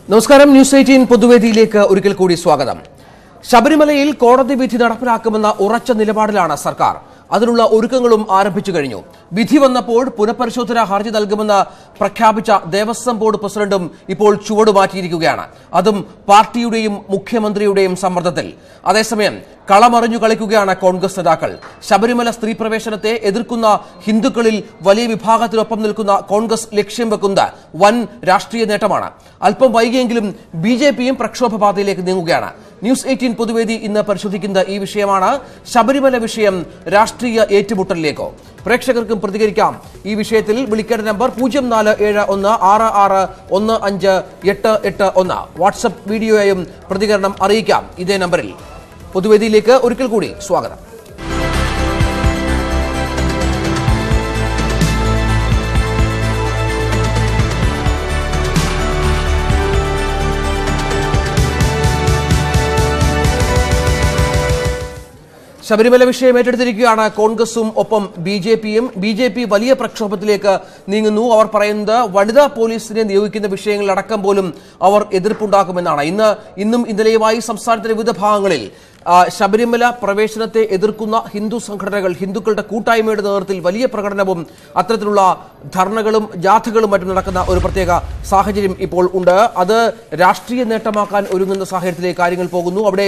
നമസ്കാരം news eighteen പൊതുവേദിയിലേക്ക് ഒരിക്കൽ കൂടി സ്വാഗതം ശബരിമലയിൽ കോടതി വിധി നടപ്പിലാക്കുമെന്ന ഉറച്ച നിലപാടിലാണ് സർക്കാർ അതിനുള്ള ഒരുക്കങ്ങളും ആരംഭിച്ചു കഴിഞ്ഞു വിധി വന്നപ്പോൾ പുനഃപരിശോധനാ ഹർജി നൽകുമെന്ന് പ്രഖ്യാപിച്ച ദേവസ്വം ബോർഡ് പ്രസിഡന്റും ഇപ്പോൾ ചുവട് മാറ്റിയിരിക്കുകയാണ് അതും പാർട്ടിയുടെയും മുഖ്യമന്ത്രിയുടെയും സമ്മർദ്ദത്തിൽ അതേസമയം കളമറിഞ്ഞു കളിക്കുകയാണ് കോൺഗ്രസ് നേതാക്കൾ ശബരിമല സ്ത്രീ പ്രവേശനത്തെ എതിർക്കുന്ന ഹിന്ദുക്കളിൽ വലിയ വിഭാഗത്തിനൊപ്പം നിൽക്കുന്ന കോൺഗ്രസ് ലക്ഷ്യം വെക്കുന്ന വൻ രാഷ്ട്രീയ നേട്ടമാണ് അല്പം വൈകിയെങ്കിലും ബി ജെ പിയും പ്രക്ഷോഭപാതയിലേക്ക് നീങ്ങുകയാണ് ന്യൂസ് എയ്റ്റീൻ പൊതുവേദി ഇന്ന് പരിശോധിക്കുന്ന ഈ വിഷയമാണ് ശബരിമല വിഷയം രാഷ്ട്രീയ ഏറ്റുമുട്ടലിലേക്കോ പ്രേക്ഷകർക്കും പ്രതികരിക്കാം ഈ വിഷയത്തിൽ വിളിക്കേണ്ട നമ്പർ പൂജ്യം നാല് ഏഴ് ഒന്ന് ആറ് ആറ് ഒന്ന് അഞ്ച് എട്ട് എട്ട് ഒന്ന് വാട്സപ്പ് വീഡിയോയായും പ്രതികരണം അറിയിക്കാം ഇതേ നമ്പറിൽ പൊതുവേദിയിലേക്ക് ഒരിക്കൽ കൂടി സ്വാഗതം ശബരിമല വിഷയം ഏറ്റെടുത്തിരിക്കുകയാണ് കോൺഗ്രസും ഒപ്പം ബി ജെ പിയും ബി ജെ പി വലിയ പ്രക്ഷോഭത്തിലേക്ക് നീങ്ങുന്നു അവർ പറയുന്നത് വനിതാ പോലീസിനെ നിയോഗിക്കുന്ന വിഷയങ്ങളിലടക്കം പോലും അവർ എതിർപ്പുണ്ടാക്കുമെന്നാണ് ഇന്ന് ഇന്നും ഇന്നലെയുമായി സംസ്ഥാനത്തിന്റെ വിവിധ ഭാഗങ്ങളിൽ ആ, ശബരിമല പ്രവേശനത്തെ എതിർക്കുന്ന ഹിന്ദു സംഘടനകൾ ഹിന്ദുക്കളുടെ കൂട്ടായ്മയുടെ നേതൃത്വത്തിൽ വലിയ പ്രകടനവും അത്തരത്തിലുള്ള ധർണകളും ജാഥകളും മറ്റും നടക്കുന്ന ഒരു പ്രത്യേക സാഹചര്യം ഇപ്പോൾ ഉണ്ട് അത് രാഷ്ട്രീയ നേട്ടമാക്കാൻ ഒരുങ്ങുന്ന സാഹചര്യത്തിലേക്ക് കാര്യങ്ങൾ പോകുന്നു അവിടെ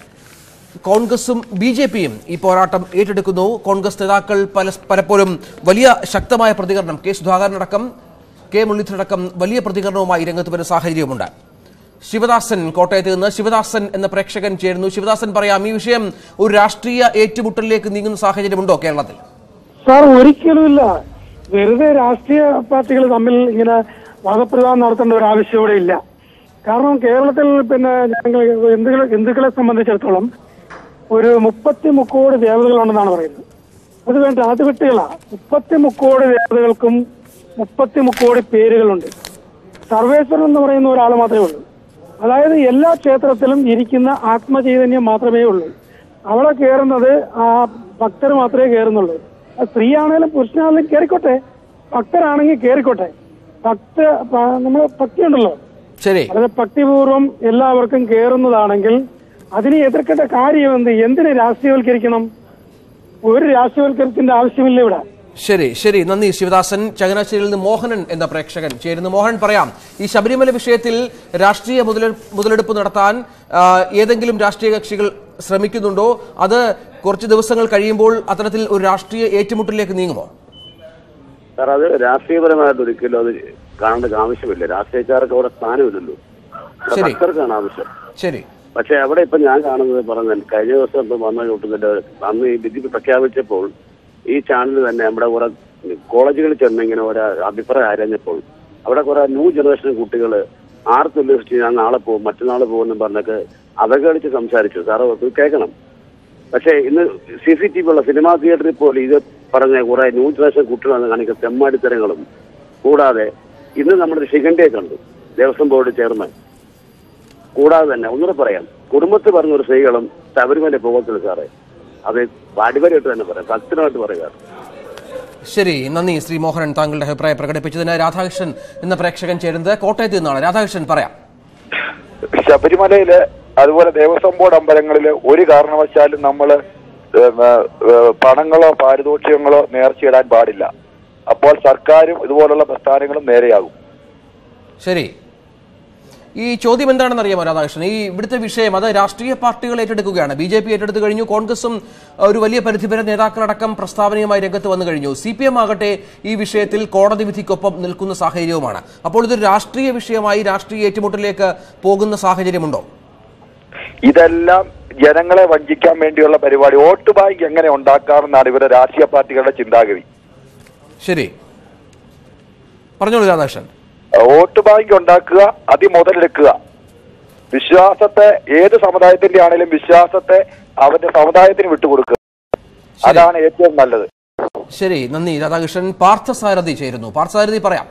കോൺഗ്രസും ബി ജെ പിയും ഈ പോരാട്ടം ഏറ്റെടുക്കുന്നു കോൺഗ്രസ് നേതാക്കൾ പല പലപ്പോഴും വലിയ ശക്തമായ പ്രതികരണം കെ സുധാകരനടക്കം കെ മുരളീധരനടക്കം വലിയ പ്രതികരണവുമായി രംഗത്ത് വരുന്ന സാഹചര്യമുണ്ട് ശിവദാസൻ കോട്ടയത്ത് നിന്ന് ശിവദാസൻ എന്ന പ്രേക്ഷകൻ ചേരുന്നു ശിവദാസൻ പറയാം ഈ വിഷയം ഒരു രാഷ്ട്രീയ ഏറ്റുമുട്ടലിലേക്ക് നീങ്ങുന്ന സാഹചര്യമുണ്ടോ കേരളത്തിൽ സാർ ഒരിക്കലുമില്ല വെറുതെ രാഷ്ട്രീയ പാർട്ടികൾ തമ്മിൽ ഇങ്ങനെ വാദപ്രതിവാദം നടത്തേണ്ട ഒരു ആവശ്യം ഇവിടെ ഇല്ല കാരണം കേരളത്തിൽ പിന്നെ ഞങ്ങൾ ഹിന്ദുക്കളെ ഹിന്ദുക്കളെ സംബന്ധിച്ചിടത്തോളം ഒരു മുപ്പത്തി മുക്കോടി ദേവതകളുണ്ടെന്നാണ് പറയുന്നത് അത് വേണ്ട അത് വിട്ടുകളാ മുപ്പത്തി മുക്കോടി ദേവതകൾക്കും മുപ്പത്തി മുക്കോടി പേരുകളുണ്ട് സർവേശ്വരൻ എന്ന് പറയുന്ന ഒരാൾ മാത്രമേ ഉള്ളൂ അതായത് എല്ലാ ക്ഷേത്രത്തിലും ഇരിക്കുന്ന ആത്മചൈതന്യം മാത്രമേ ഉള്ളൂ അവിടെ കയറുന്നത് ആ ഭക്തർ മാത്രമേ കയറുന്നുള്ളൂ അത് സ്ത്രീ ആണെങ്കിലും പുരുഷനാണെങ്കിലും കയറിക്കോട്ടെ ഭക്തരാണെങ്കിൽ കയറിക്കോട്ടെ ഭക്ത നമ്മൾ ഭക്തിയുണ്ടല്ലോ ശരി വളരെ ഭക്തിപൂർവ്വം എല്ലാവർക്കും കയറുന്നതാണെങ്കിൽ അതിനെ എതിർക്കേണ്ട കാര്യം എന്ത് എന്തിനെ രാഷ്ട്രീയവൽക്കരിക്കണം ഒരു രാഷ്ട്രീയവൽക്കരണത്തിന്റെ ആവശ്യമില്ല ഇവിടെ ശരി ശരി നന്ദി ശിവദാസൻ ചങ്ങനാശ്ശേരിയിൽ നിന്ന് മോഹനൻ എന്ന പ്രേക്ഷകൻ ചേരുന്നു മോഹൻ പറയാം ഈ ശബരിമല വിഷയത്തിൽ രാഷ്ട്രീയ മുതലെ മുതലെടുപ്പ് നടത്താൻ ആ, ഏതെങ്കിലും രാഷ്ട്രീയ കക്ഷികൾ ശ്രമിക്കുന്നുണ്ടോ അത് കുറച്ച് ദിവസങ്ങൾ കഴിയുമ്പോൾ അത്തരത്തിൽ ഒരു രാഷ്ട്രീയ ഏറ്റുമുട്ടലിലേക്ക് നീങ്ങുമോ സാർ അത് രാഷ്ട്രീയപരമായിട്ട് ഒരിക്കലും അത് കാണേണ്ട ആവശ്യമില്ല രാഷ്ട്രീയക്കാർക്ക് അവിടെ സ്ഥാനമില്ലല്ലോ അവിടെ ശരി. ഭക്തർക്കാണ് ആവശ്യം ശരി പക്ഷെ അവിടെ ഇപ്പൊ ഞാൻ കാണുന്നത് പറഞ്ഞാൽ കഴിഞ്ഞ ദിവസം ഇപ്പൊ വന്ന കൂട്ടത്തിന്റെ അന്ന് ഈ വിധി പ്രഖ്യാപിച്ചപ്പോൾ ഈ ചാനൽ തന്നെ നമ്മുടെ കുറെ കോളേജുകളിൽ ചെന്ന് ഇങ്ങനെ ഒരു അഭിപ്രായം ആരഞ്ഞപ്പോൾ അവിടെ കുറെ ന്യൂ ജനറേഷൻ കുട്ടികൾ ആർത്തുല്ലസിച്ച് ഞാൻ നാളെ പോകും മറ്റന്നാൾ പോകുമെന്നും പറഞ്ഞൊക്കെ അവഗണിച്ച് സംസാരിച്ചു സാറ് അത് കേൾക്കണം പക്ഷേ ഇന്ന് സി സി ടി വി ഉള്ള സിനിമാ തിയേറ്ററിൽ പോലും ഇത് പറഞ്ഞ കുറെ ന്യൂ ജനറേഷൻ കുട്ടികളാണ് കാണിക്കുന്ന തെമ്മാടിത്തരങ്ങളും കൂടാതെ ഇന്ന് നമ്മുടെ ശിഖണ്ഡിയെ കണ്ടു ദേവസ്വം ബോർഡ് ചെയർമാൻ കൂടാതെ തന്നെ ഒന്നുകൂടെ പറയാം കുടുംബത്തിൽ പറഞ്ഞ ഒരു സ്ത്രീകളും ശബരിമല പോകത്തില്ല സാറേ അത് അടിവരായിട്ട് തന്നെ പറയാം ഭക്തനായിട്ട് പറയുക ശരി നന്ദി ശ്രീ മോഹനൻ താങ്കളുടെ അഭിപ്രായം പ്രകടിപ്പിച്ചതിന് രാധാകൃഷ്ണൻ എന്ന പ്രേക്ഷകൻ ചേരുന്നത് കോട്ടയത്ത് നിന്നാണ് രാധാകൃഷ്ണൻ പറയാം ശബരിമലയില് അതുപോലെ ദേവസ്വം ബോർഡ് അമ്പലങ്ങളില് ഒരു കാരണവശാലും നമ്മൾ പണങ്ങളോ പാരിതോഷികങ്ങളോ നേർച്ചയിടാൻ പാടില്ല അപ്പോൾ സർക്കാരും ഇതുപോലുള്ള പ്രസ്ഥാനങ്ങളും നേരെയാകും ശരി ഈ ചോദ്യം എന്താണെന്ന് അറിയാമോ രാധാകൃഷ്ണൻ ഈ ഇവിടുത്തെ വിഷയം അത് രാഷ്ട്രീയ പാർട്ടികൾ ഏറ്റെടുക്കുകയാണ് ബി ജെ പി ഏറ്റെടുത്തു കഴിഞ്ഞു കോൺഗ്രസും അഹ്, ഒരു വലിയ പരിധിവരെ നേതാക്കളടക്കം പ്രസ്താവനയുമായി രംഗത്ത് വന്നു കഴിഞ്ഞു സി പി എം ആകട്ടെ ഈ വിഷയത്തിൽ കോടതി വിധിക്കൊപ്പം നിൽക്കുന്ന സാഹചര്യവുമാണ് അപ്പോൾ ഇതൊരു രാഷ്ട്രീയ വിഷയമായി രാഷ്ട്രീയ ഏറ്റുമുട്ടലിലേക്ക് പോകുന്ന സാഹചര്യമുണ്ടോ ഇതെല്ലാം ജനങ്ങളെ വഞ്ചിക്കാൻ വേണ്ടിയുള്ള പരിപാടി വോട്ട് ബാങ്ക് എങ്ങനെ ഉണ്ടാക്കാമെന്നാണ് ഇവരുടെ രാഷ്ട്രീയ പാർട്ടികളുടെ ചിന്താഗതി ശരി പറഞ്ഞോളൂ രാധാകൃഷ്ണൻ വോട്ട് ബാങ്ക് ഉണ്ടാക്കുക അതി മുതലെടുക്കുക വിശ്വാസത്തെ ഏത് സമുദായത്തിന്റെ ആണെങ്കിലും വിശ്വാസത്തെ അവന്റെ സമുദായത്തിന് വിട്ടുകൊടുക്കുക അതാണ് ഏറ്റവും നല്ലത് ശരി നന്ദി രാധാകൃഷ്ണൻ പാർത്ഥസാരഥി ചേരുന്നു പാർത്ഥസാരഥി പറയാം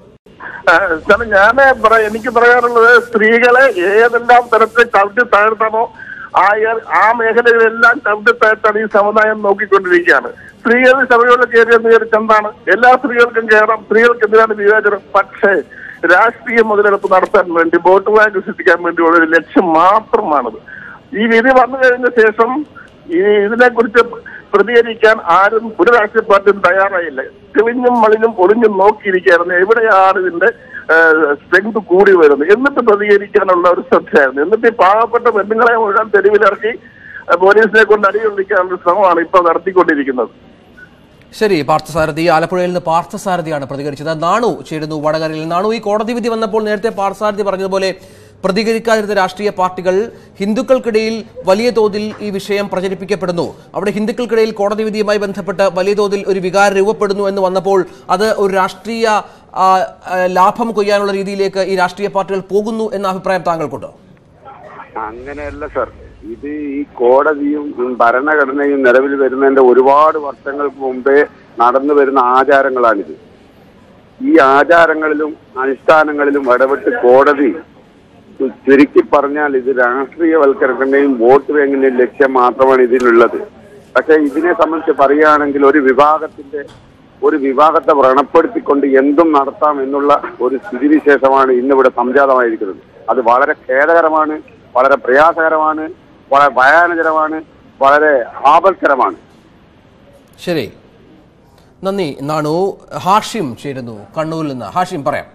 സാറേ ഞാൻ പറ- എനിക്ക് പറയാനുള്ളത് സ്ത്രീകളെ ഏതെല്ലാം തരത്തിൽ ചവിട്ടി താഴ്ത്തണോ ആ ഏ- ആ മേഖലകളെല്ലാം ചവിട്ടി താഴ്ത്താണ് ഈ സമുദായം നോക്കിക്കൊണ്ടിരിക്കുകയാണ് സ്ത്രീകൾ ശബരിമല കയറിയെന്ന് വിചാരിച്ച് എന്താണ് എല്ലാ സ്ത്രീകൾക്കും കയറാം സ്ത്രീകൾക്ക് എന്തിനാണ് വിവേചനം പക്ഷേ രാഷ്ട്രീയ മുതലെടുപ്പ് നടത്താൻ വേണ്ടി വോട്ട് ബാങ്ക് സൃഷ്ടിക്കാൻ വേണ്ടിയുള്ള ഒരു ലക്ഷ്യം മാത്രമാണത് ഈ വിധി വന്നു കഴിഞ്ഞ ശേഷം ഈ ഇതിനെക്കുറിച്ച് പ്രതികരിക്കാൻ ആരും ഒരു രാഷ്ട്രീയ പാർട്ടിയും തയ്യാറായില്ല തെളിഞ്ഞും മളിഞ്ഞും ഒളിഞ്ഞും നോക്കിയിരിക്കുകയായിരുന്നു എവിടെയാണ് ഇതിന്റെ സ്ട്രെങ്ത് കൂടി വരുന്നത് എന്നിട്ട് പ്രതികരിക്കാനുള്ള ഒരു ശ്രദ്ധയായിരുന്നു എന്നിട്ട് ഈ പാവപ്പെട്ട പെണ്ണുങ്ങളെ മുഴുവൻ തെരുവിലിറക്കി ആ, പോലീസിനെ കൊണ്ട് അടിയൊളിക്കാനുള്ള ശ്രമമാണ് ഇപ്പോൾ നടത്തിക്കൊണ്ടിരിക്കുന്നത് ശരി പാർത്ഥസാരഥി ആലപ്പുഴയിൽ നിന്ന് പാർത്ഥസാരഥിയാണ് പ്രതികരിച്ചത് നാണു ചേരുന്നു വടകരയിൽ നാണു ഈ കോടതി വിധി വന്നപ്പോൾ നേരത്തെ പാർത്ഥസാരഥി പറഞ്ഞതുപോലെ പ്രതികരിക്കാതിരുന്ന രാഷ്ട്രീയ പാർട്ടികൾ ഹിന്ദുക്കൾക്കിടയിൽ വലിയ തോതിൽ ഈ വിഷയം പ്രചരിപ്പിക്കപ്പെടുന്നു അവിടെ ഹിന്ദുക്കൾക്കിടയിൽ കോടതി വിധിയുമായി ബന്ധപ്പെട്ട് വലിയ തോതിൽ ഒരു വികാരം രൂപപ്പെടുന്നു എന്ന് വന്നപ്പോൾ അത് ഒരു രാഷ്ട്രീയ ആ, ആ, ലാഭം കൊയ്യാനുള്ള രീതിയിലേക്ക് ഈ രാഷ്ട്രീയ പാർട്ടികൾ പോകുന്നു എന്ന അഭിപ്രായം താങ്കൾക്കുണ്ടോ അങ്ങനെയല്ല സർ ഇത് ഈ കോടതിയും ഉം, ഭരണഘടനയും നിലവിൽ വരുന്നതിന്റെ ഒരുപാട് വർഷങ്ങൾക്ക് മുമ്പേ നടന്നു വരുന്ന ആചാരങ്ങളാണിത് ഈ ആചാരങ്ങളിലും അനുഷ്ഠാനങ്ങളിലും ഇടപെട്ട് കോടതി ചുരുക്കി പറഞ്ഞാൽ ഇത് രാഷ്ട്രീയവൽക്കരണത്തിന്റെയും വോട്ട് ബാങ്കിന്റെയും ലക്ഷ്യം മാത്രമാണ് ഇതിനുള്ളത് പക്ഷെ ഇതിനെ സംബന്ധിച്ച് പറയുകയാണെങ്കിൽ ഒരു വിഭാഗത്തിന്റെ ഒരു വിഭാഗത്തെ വ്രണപ്പെടുത്തിക്കൊണ്ട് എന്തും നടത്താം എന്നുള്ള ഒരു സ്ഥിതിവിശേഷമാണ് ഇന്നിവിടെ സംജാതമായിരിക്കുന്നത് അത് വളരെ ഖേദകരമാണ് വളരെ പ്രയാസകരമാണ് വളരെ ഭയാനകരമാണ് വളരെ ആപൽക്കരമാണ് ശരി നന്ദി നാണു ഹാഷിം ചേരുന്നു കണ്ണൂരിൽ നിന്ന് ഹാഷിം പറയാം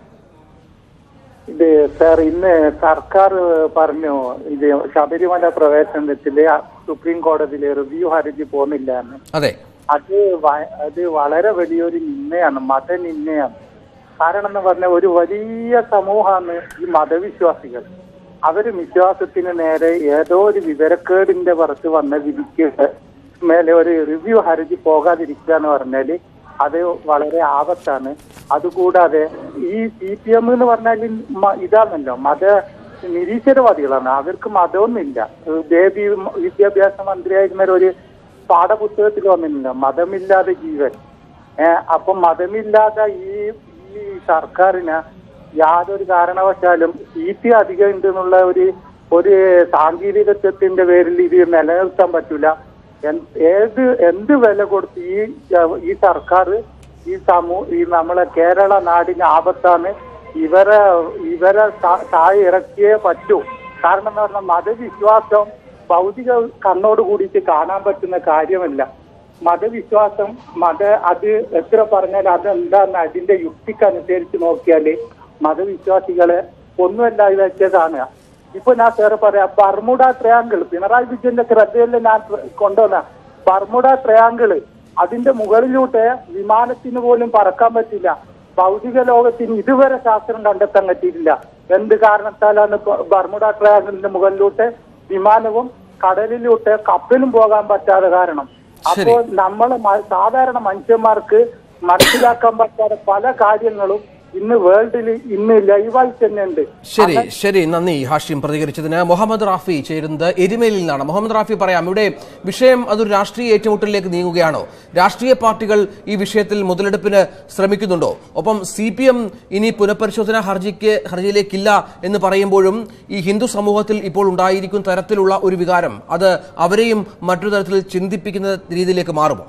ഇത് സാർ ഇന്ന് സർക്കാർ പറഞ്ഞു ഇത് ശബരിമല പ്രവേശനത്തില് സുപ്രീം കോടതിയിൽ റിവ്യൂ ഹർജി പോകുന്നില്ല എന്ന് അതെ അത് വ- അത് വളരെ വലിയൊരു നിന്നയാണ് മതനിന്നയാണ് കാരണം എന്ന് പറഞ്ഞാൽ ഒരു വലിയ സമൂഹമാണ് ഈ മതവിശ്വാസികൾ അവര് വിശ്വാസത്തിന് നേരെ ഏതോ ഒരു വിവരക്കേടിന്റെ പുറത്ത് വന്ന വിധിക്ക് മേലെ ഒരു റിവ്യൂ ഹർജി പോകാതിരിക്കുക എന്ന് പറഞ്ഞാല് അത് വളരെ ആപത്താണ് അതുകൂടാതെ ഈ സി പി എം എന്ന് പറഞ്ഞാൽ മ- ഇതാണല്ലോ മത നിരീശ്വരവാദികളാണ് അവർക്ക് മതമൊന്നുമില്ല ബേബി വിദ്യാഭ്യാസ മന്ത്രിയായിരുന്ന ഒരു പാഠപുസ്തകത്തിൽ വന്നിട്ടില്ല മതമില്ലാതെ ജീവൻ ഏഹ് അപ്പൊ മതമില്ലാതെ ഈ ഈ സർക്കാരിന് യാതൊരു കാരണവശാലും സീറ്റ് അധികം ഉണ്ട് എന്നുള്ള ഒരു ഒരു സാങ്കേതികത്വത്തിന്റെ പേരിൽ ഇത് നിലനിർത്താൻ പറ്റൂല എൻ- ഏത് എന്ത് വില കൊടുത്ത് ഈ ഈ സർക്കാർ ഈ സമൂ ഈ നമ്മളെ കേരള നാടിന് ആപത്താണ് ഇവരെ ഇവരെ താ- താഴെ ഇറക്കിയേ പറ്റൂ കാരണം എന്ന് പറഞ്ഞാൽ മതവിശ്വാസം ഭൗതിക കണ്ണോട് കൂടിയിട്ട് കാണാൻ പറ്റുന്ന കാര്യമല്ല മതവിശ്വാസം മത അത് എത്ര പറഞ്ഞാൽ അതെന്താന്ന് അതിന്റെ യുക്തിക്കനുസരിച്ച് നോക്കിയാല് മതവിശ്വാസികളെ ഒന്നുമല്ല വെച്ചതാണ് ഇപ്പൊ ഞാൻ സാറ് പറയാം ബർമുഡ ട്രയാങ്കിൾ പിണറായി വിജയന്റെ ശ്രദ്ധയിൽ ഞാൻ കൊണ്ടുവന്ന ബർമുഡ ട്രയാങ്കിള് അതിന്റെ മുകളിലൂടെ വിമാനത്തിന് പോലും പറക്കാൻ പറ്റില്ല ഭൗതിക ലോകത്തിന് ഇതുവരെ ശാസ്ത്രം കണ്ടെത്താൻ പറ്റിയിട്ടില്ല എന്ത് കാരണത്താലാണ് ഇപ്പൊ ബർമുഡ ട്രയാങ്കിളിന്റെ മുകളിലൂടെ വിമാനവും കടലിലൂടെ കപ്പലും പോകാൻ പറ്റാതെ കാരണം അപ്പോ നമ്മളെ മ- സാധാരണ മനുഷ്യന്മാർക്ക് മനസ്സിലാക്കാൻ പറ്റാത്ത പല കാര്യങ്ങളും ഇന്ന് വേൾഡിൽ ഇന്ന് ലൈവായി തന്നെ ഉണ്ട് ശരി ശരി നന്ദി ഹാഷിം പ്രതികരിച്ചതിന് മുഹമ്മദ് റാഫി ചേരുന്നത് എരുമേലിൽ നിന്നാണ് മുഹമ്മദ് റാഫി പറയാം ഇവിടെ വിഷയം അതൊരു രാഷ്ട്രീയ ഏറ്റുമുട്ടലിലേക്ക് നീങ്ങുകയാണോ രാഷ്ട്രീയ പാർട്ടികൾ ഈ വിഷയത്തിൽ മുതലെടുപ്പിന് ശ്രമിക്കുന്നുണ്ടോ ഒപ്പം സി പി എം ഇനി പുനഃപരിശോധന ഹർജിക്ക് ഹർജിയിലേക്കില്ല എന്ന് പറയുമ്പോഴും ഈ ഹിന്ദു സമൂഹത്തിൽ ഇപ്പോൾ ഉണ്ടായിരിക്കുന്ന തരത്തിലുള്ള ഒരു വികാരം അത് അവരെയും മറ്റൊരു തരത്തിൽ ചിന്തിപ്പിക്കുന്ന രീതിയിലേക്ക് മാറുമോ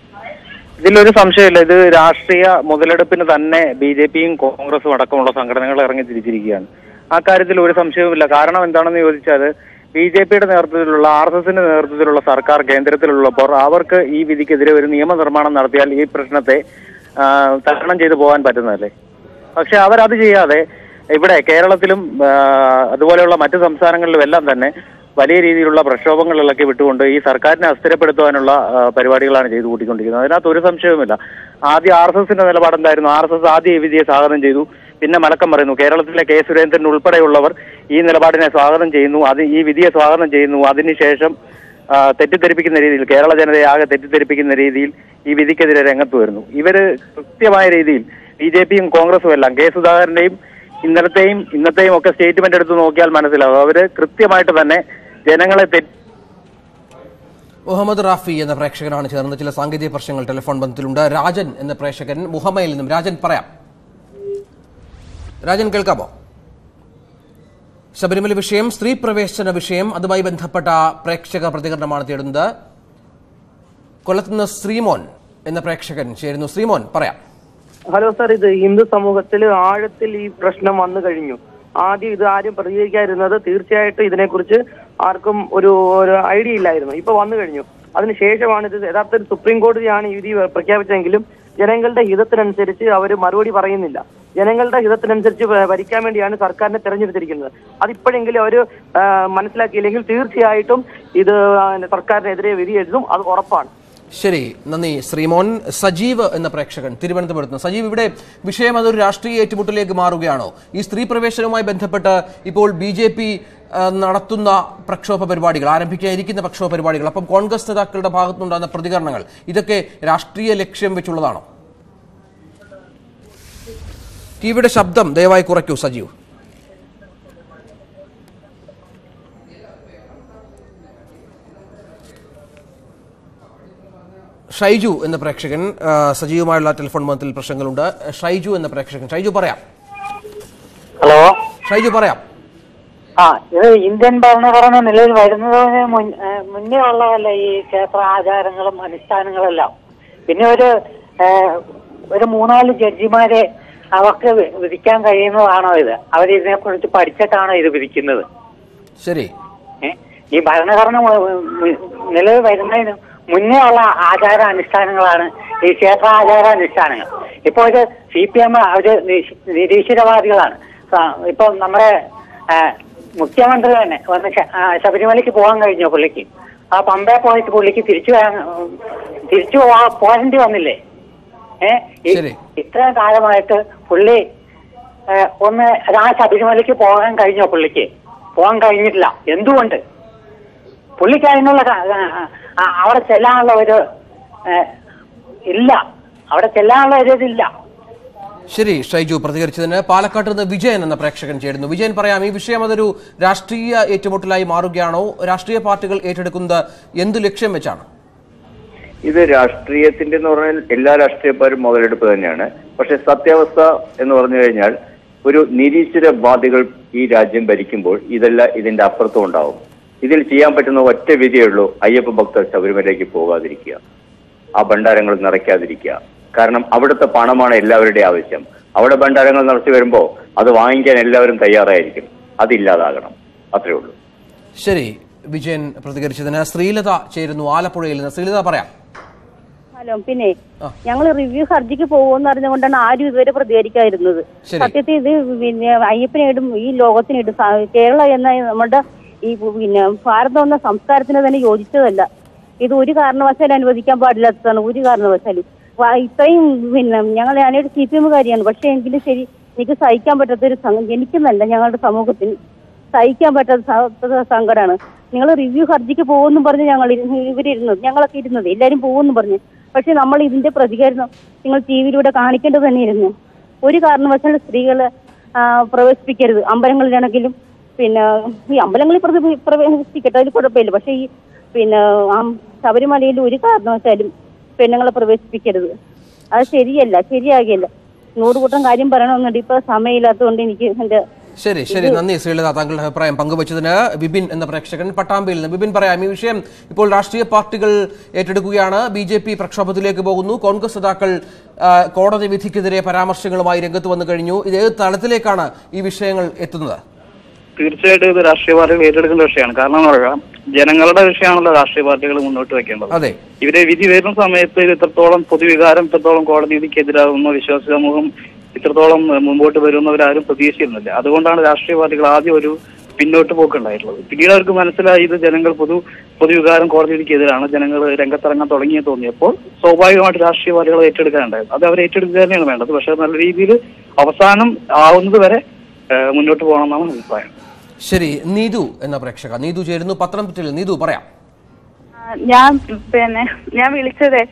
ഇതിലൊരു സംശയമില്ല ഇത് രാഷ്ട്രീയ മുതലെടുപ്പിന് തന്നെ ബി ജെ പിയും കോൺഗ്രസും അടക്കമുള്ള സംഘടനകൾ ഇറങ്ങി തിരിച്ചിരിക്കുകയാണ് ആ കാര്യത്തിൽ ഒരു സംശയവുമില്ല കാരണം എന്താണെന്ന് ചോദിച്ചാൽ ബി ജെ പിയുടെ നേതൃത്വത്തിലുള്ള ആർ എസ് എസിന്റെ നേതൃത്വത്തിലുള്ള സർക്കാർ കേന്ദ്രത്തിലുള്ളപ്പോൾ അവർക്ക് ഈ വിധിക്കെതിരെ ഒരു നിയമനിർമ്മാണം നടത്തിയാൽ ഈ പ്രശ്നത്തെ ആ, തരണം ചെയ്തു പോകാൻ പറ്റുന്നതല്ലേ പക്ഷെ അവരത് ചെയ്യാതെ ഇവിടെ കേരളത്തിലും ആ, അതുപോലെയുള്ള മറ്റു സംസ്ഥാനങ്ങളിലും എല്ലാം തന്നെ വലിയ രീതിയിലുള്ള പ്രക്ഷോഭങ്ങളിലൊക്കെ വിട്ടുകൊണ്ട് ഈ സർക്കാരിനെ അസ്ഥിരപ്പെടുത്തുവാനുള്ള ആ, പരിപാടികളാണ് ചെയ്തു കൂട്ടിക്കൊണ്ടിരിക്കുന്നത് അതിനകത്ത് ഒരു സംശയവുമില്ല ആദ്യം ആർ എസ് എസിന്റെ നിലപാടെന്തായിരുന്നു ആർ എസ് എസ് ആദ്യം ഈ വിധിയെ സ്വാഗതം ചെയ്തു പിന്നെ മലക്കം പറയുന്നു കേരളത്തിലെ കെ സുരേന്ദ്രൻ ഉൾപ്പെടെയുള്ളവർ ഈ നിലപാടിനെ സ്വാഗതം ചെയ്യുന്നു അത് ഈ വിധിയെ സ്വാഗതം ചെയ്യുന്നു അതിനുശേഷം ആ, തെറ്റിദ്ധരിപ്പിക്കുന്ന രീതിയിൽ കേരള ജനതയെ ആകെ തെറ്റിദ്ധരിപ്പിക്കുന്ന രീതിയിൽ ഈ വിധിക്കെതിരെ രംഗത്ത് വരുന്നു ഇവര് കൃത്യമായ രീതിയിൽ ബി ജെ പിയും കോൺഗ്രസും എല്ലാം കെ സുധാകരന്റെയും ഇന്നലത്തെയും ഇന്നത്തെയും ഒക്കെ സ്റ്റേറ്റ്മെന്റ് എടുത്ത് നോക്കിയാൽ മനസ്സിലാവും അവര് കൃത്യമായിട്ട് തന്നെ ജനങ്ങളെ തെറ്റി മുഹമ്മദ് റാഫി എന്ന പ്രേക്ഷകനാണ് ചേർന്ന് ചില സാങ്കേതിക പ്രശ്നങ്ങൾ ടെലിഫോൺ ബന്ധത്തിലുണ്ട് രാജൻ എന്ന പ്രേക്ഷകൻ മുഹമ്മയിൽ നിന്നും രാജൻ പറയാം രാജൻ കേൾക്കാമോ ശബരിമല വിഷയം സ്ത്രീ പ്രവേശന വിഷയം അതുമായി ബന്ധപ്പെട്ട പ്രേക്ഷക പ്രതികരണമാണ് തേടുന്നത് കൊല്ലത്തുനിന്ന് ശ്രീമോൻ എന്ന പ്രേക്ഷകൻ ചേരുന്നു ശ്രീമോൻ പറയാം ഹലോ സാർ ഇത് ഹിന്ദു സമൂഹത്തിൽ ആഴത്തിൽ ഈ പ്രശ്നം വന്നു കഴിഞ്ഞു ആദ്യം ഇത് ആരും പ്രതികരിക്കാതിരുന്നത് തീർച്ചയായിട്ടും ഇതിനെക്കുറിച്ച് ആർക്കും ഒരു ഒരു ഐഡിയ ഇല്ലായിരുന്നു ഇപ്പൊ വന്നു കഴിഞ്ഞു അതിനുശേഷമാണ് ഇത് യഥാർത്ഥത്തിൽ സുപ്രീം കോടതിയാണ് ഈ വിധി പ്രഖ്യാപിച്ചെങ്കിലും ജനങ്ങളുടെ ഹിതത്തിനനുസരിച്ച് അവർ മറുപടി പറയുന്നില്ല ജനങ്ങളുടെ ഹിതത്തിനനുസരിച്ച് ഭ- ഭരിക്കാൻ വേണ്ടിയാണ് സർക്കാരിനെ തെരഞ്ഞെടുത്തിരിക്കുന്നത് അതിപ്പോഴെങ്കിലും അവർ മനസ്സിലാക്കിയില്ലെങ്കിൽ തീർച്ചയായിട്ടും ഇത് ആ, സർക്കാരിനെതിരെ വിധി എഴുതും അത് ഉറപ്പാണ് ശരി നന്ദി ശ്രീമോൻ സജീവ് എന്ന പ്രേക്ഷകൻ തിരുവനന്തപുരത്ത് നിന്ന് സജീവ് ഇവിടെ വിഷയം അതൊരു രാഷ്ട്രീയ ഏറ്റുമുട്ടലിലേക്ക് മാറുകയാണോ ഈ സ്ത്രീ പ്രവേശനവുമായി ബന്ധപ്പെട്ട് ഇപ്പോൾ ബി ജെ പി നടത്തുന്ന പ്രക്ഷോഭ പരിപാടികൾ ആരംഭിക്കാനിരിക്കുന്ന പ്രക്ഷോഭ പരിപാടികൾ അപ്പം കോൺഗ്രസ് നേതാക്കളുടെ ഭാഗത്തുനിന്നുണ്ടാകുന്ന പ്രതികരണങ്ങൾ ഇതൊക്കെ രാഷ്ട്രീയ ലക്ഷ്യം വെച്ചുള്ളതാണോ ടിവിയുടെ ശബ്ദം ദയവായി കുറയ്ക്കൂ സജീവ് ഷൈജു എന്ന പ്രേക്ഷകൻ ആ, സജീവമായുള്ള ടെലിഫോൺ ബന്ധത്തിൽ പ്രശ്നങ്ങളുണ്ട് ഷൈജു എന്ന പ്രേക്ഷകൻ ഷൈജു പറയാം ഹലോ ഷൈജു പറയാം ആ ഇത് ഇന്ത്യൻ ഭരണഘടന നിലവിൽ വരുന്നതിന് മുൻ- ഏ, മുന്നേ ഉള്ളതല്ല ഈ ക്ഷേത്ര ആചാരങ്ങളും അനുഷ്ഠാനങ്ങളെല്ലാം പിന്നെ ഒരു ഏ, ഒരു മൂന്നാല് ജഡ്ജിമാരെ അവർക്ക് വി- വിധിക്കാൻ കഴിയുന്നതാണോ ഇത് അവരിതിനെ കുറിച്ച് പഠിച്ചിട്ടാണോ ഇത് വിധിക്കുന്നത് ശരി ഏ? ഈ ഭരണഘടന മു- മു- നിലവിൽ വരുന്നതിന് മുന്നേ ഉള്ള ആചാര അനുഷ്ഠാനങ്ങളാണ് ഈ ക്ഷേത്ര ആചാര അനുഷ്ഠാനങ്ങൾ ഇപ്പൊ ഒരു സി പി എം അവര് നിരീ- നിരീശ്വരവാദികളാണ് സ- ഇപ്പൊ നമ്മുടെ ആ, മുഖ്യമന്ത്രി തന്നെ വന്ന് ശ- ആ, ശബരിമലയ്ക്ക് പോകാൻ കഴിഞ്ഞോ പുള്ളിക്ക് ആ പമ്പയെ പോയിട്ട് പുള്ളിക്ക് തിരിച്ചു വരാൻ ഉം, തിരിച്ചു പോവാ പോരേണ്ടി വന്നില്ലേ ഏഹ് ശരി. ഇത്രയും കാലമായിട്ട് പുള്ളി ഏ, ഒന്ന് ആ ശബരിമലയ്ക്ക് പോകാൻ കഴിഞ്ഞോ പുള്ളിക്ക് പോകാൻ കഴിഞ്ഞിട്ടില്ല എന്തുകൊണ്ട് പുള്ളിക്ക് അതിനുള്ള ക- ആ, ആ, അവിടെ ചെല്ലാനുള്ള ഒരു ഏ, ഇല്ല അവിടെ ചെല്ലാനുള്ള ഒരു ഇതില്ല ശരി ഷൈജു പ്രതികരിച്ചതിന് പാലക്കാട്ട് നിന്ന് വിജയൻ എന്ന പ്രേക്ഷകൻ ചേരുന്നു വിജയൻ പറയാം ഈ വിഷയം അതൊരു രാഷ്ട്രീയ ഏറ്റുമുട്ടലായി മാറുകയാണോ രാഷ്ട്രീയ പാർട്ടികൾ ഏറ്റെടുക്കുന്നത് എന്തു ലക്ഷ്യം വെച്ചാണ് ഇത് രാഷ്ട്രീയത്തിന്റെ എന്ന് പറഞ്ഞാൽ എല്ലാ രാഷ്ട്രീയക്കാരും മുതലെടുപ്പ് തന്നെയാണ് പക്ഷെ സത്യാവസ്ഥ എന്ന് പറഞ്ഞു കഴിഞ്ഞാൽ ഒരു നിരീശ്വരവാദികൾ ഈ രാജ്യം ഭരിക്കുമ്പോൾ ഇതെല്ലാം ഇതിന്റെ അപ്പുറത്തും ഉണ്ടാവും ഇതിൽ ചെയ്യാൻ പറ്റുന്ന ഒറ്റ വിധിയേ ഉള്ളൂ അയ്യപ്പ ഭക്തർ ശബരിമലയ്ക്ക് പോകാതിരിക്കുക ആ ഭണ്ഡാരങ്ങൾ നിറയ്ക്കാതിരിക്കുക കാരണം അവിടുത്തെ പണമാണ് എല്ലാവരുടെയും ആവശ്യം അവിടെ ഭണ്ഡാരങ്ങൾ നിറച്ചു വരുമ്പോൾ അത് വാങ്ങിക്കാൻ എല്ലാവരും തയ്യാറായിരിക്കും അതില്ലാതാകണം അത്രേ ഉള്ളൂ ശരി വിജയൻ പ്രതികരിച്ചതിന് ശ്രീലത ചേരുന്നു ആലപ്പുഴയിൽ നിന്ന് ശ്രീലത പറയാം ഹലോ പിന്നെ ഞങ്ങൾ റിവ്യൂ ഹർജിക്ക് പോകുമെന്ന് അറിഞ്ഞുകൊണ്ടാണ് ആരും ഇതുവരെ പ്രതികരിക്കാതിരുന്നത് ശരി. സത്യത്തിൽ ഇത് പിന്നെ അയ്യപ്പനിടും ഈ ലോകത്തിനിടും സ- കേരളം എന്ന നമ്മുടെ ഈ പിന്നെ ഭാരതം എന്ന സംസ്കാരത്തിന് തന്നെ യോജിച്ചതല്ല ഇത് ഒരു കാരണവശാലും അനുവദിക്കാൻ പാടില്ലാത്തതാണ് ഒരു കാരണവശാലും വ- ഇത്രയും പിന്നെ ഞങ്ങൾ ഞാനൊരു സി പി എമ്മുകാരിയാണ് പക്ഷെ എങ്കിലും ശരി എനിക്ക് സഹിക്കാൻ പറ്റാത്തൊരു സംഘം എനിക്കെന്നല്ല ഞങ്ങളുടെ സമൂഹത്തിന് സഹിക്കാൻ പറ്റാത്ത സ- സങ്കടമാണ് നിങ്ങൾ റിവ്യൂ ഹർജിക്ക് പോകുമെന്നും പറഞ്ഞ് ഞങ്ങൾ ഇരുന്ന് ഇവരിരുന്നത് ഞങ്ങളൊക്കെ ഇരുന്നത് എല്ലാവരും പോകുമെന്നും പറഞ്ഞു പക്ഷെ നമ്മൾ ഇതിന്റെ പ്രതികരണം നിങ്ങൾ ടി വിയിലൂടെ കാണിക്കേണ്ടത് തന്നെയായിരുന്നു ഒരു കാരണവശാലും സ്ത്രീകളെ ആ, പ്രവേശിപ്പിക്കരുത് അമ്പലങ്ങളിലാണെങ്കിലും പിന്നെ ഈ അമ്പലങ്ങളിൽ പ്രതി- പ്രവേശിക്കട്ടെ അതിൽ കുഴപ്പമില്ല പക്ഷെ ഈ പിന്നെ ആ ശബരിമലയിൽ ഒരു കാരണവശാലും പെണ്ണുങ്ങളെ പ്രവേശിപ്പിക്കരുത് അത് ശരിയല്ല ശരിയാകില്ല നൂറ് കൂട്ടം കാര്യം പറയണമെന്നുണ്ട് ഇപ്പൊ സമയമില്ലാത്തതുകൊണ്ട് എനിക്ക് എന്റെ ശരി ശരി നന്ദി ശ്രീലത താങ്കളുടെ അഭിപ്രായം പങ്കുവച്ചതിന് ബിബിൻ എന്ന പ്രേക്ഷകൻ പട്ടാമ്പിയിൽ നിന്ന് ബിബിൻ പറയാം ഈ വിഷയം ഇപ്പോൾ രാഷ്ട്രീയ പാർട്ടികൾ ഏറ്റെടുക്കുകയാണ് ബി ജെ പി പ്രക്ഷോഭത്തിലേക്ക് പോകുന്നു കോൺഗ്രസ് നേതാക്കൾ ആ, കോടതി വിധിക്കെതിരെ പരാമർശങ്ങളുമായി രംഗത്ത് വന്നു കഴിഞ്ഞു ഇത് ഏത് തലത്തിലേക്കാണ് ഈ വിഷയങ്ങൾ എത്തുന്നത് തീർച്ചയായിട്ടും ഇത് രാഷ്ട്രീയ പാർട്ടികൾ ഏറ്റെടുക്കേണ്ട വിഷയമാണ് കാരണം എന്ന് പറയാം ജനങ്ങളുടെ വിഷയമാണല്ലോ രാഷ്ട്രീയ പാർട്ടികൾ മുന്നോട്ട് വെക്കേണ്ടത് അതെ ഇവരെ വിധി വരുന്ന സമയത്ത് ഇത് ഇത്രത്തോളം പൊതുവികാരം ഇത്രത്തോളം കോടതി വിധിക്കെതിരാകുന്ന വിശ്വാസ സമൂഹം ഇത്രത്തോളം ഏഹ്, മുമ്പോട്ട് വരുന്നവരാരും പ്രതീക്ഷിച്ചിരുന്നില്ല അതുകൊണ്ടാണ് രാഷ്ട്രീയ പാർട്ടികൾ ആദ്യം ഒരു പിന്നോട്ട് പോക്കുണ്ടായിട്ടുള്ളത് പിന്നീട് അവർക്ക് മനസ്സിലായി ഇത് ജനങ്ങൾ പൊതു പൊതുവികാരം കോടതി വിധിക്കെതിരാണ് ജനങ്ങൾ രംഗത്തിറങ്ങാൻ തുടങ്ങിയ തോന്നിയപ്പോൾ സ്വാഭാവികമായിട്ട് രാഷ്ട്രീയ പാർട്ടികൾ ഏറ്റെടുക്കാനുണ്ടായിരുന്നു അത് അവർ ഏറ്റെടുക്കുക തന്നെയാണ് വേണ്ടത് പക്ഷേ നല്ല രീതിയിൽ അവസാനം ആവുന്നത് വരെ ഏഹ്, മുന്നോട്ട് പോകണമെന്നാണ് അഭിപ്രായം ശരി നീതു എന്ന പ്രേക്ഷക നീതു ചേരുന്നു പത്തനംതിട്ടയിൽ നീതു പറയാം ഞാൻ പിന്നെ ഞാൻ വിളിച്ചതേ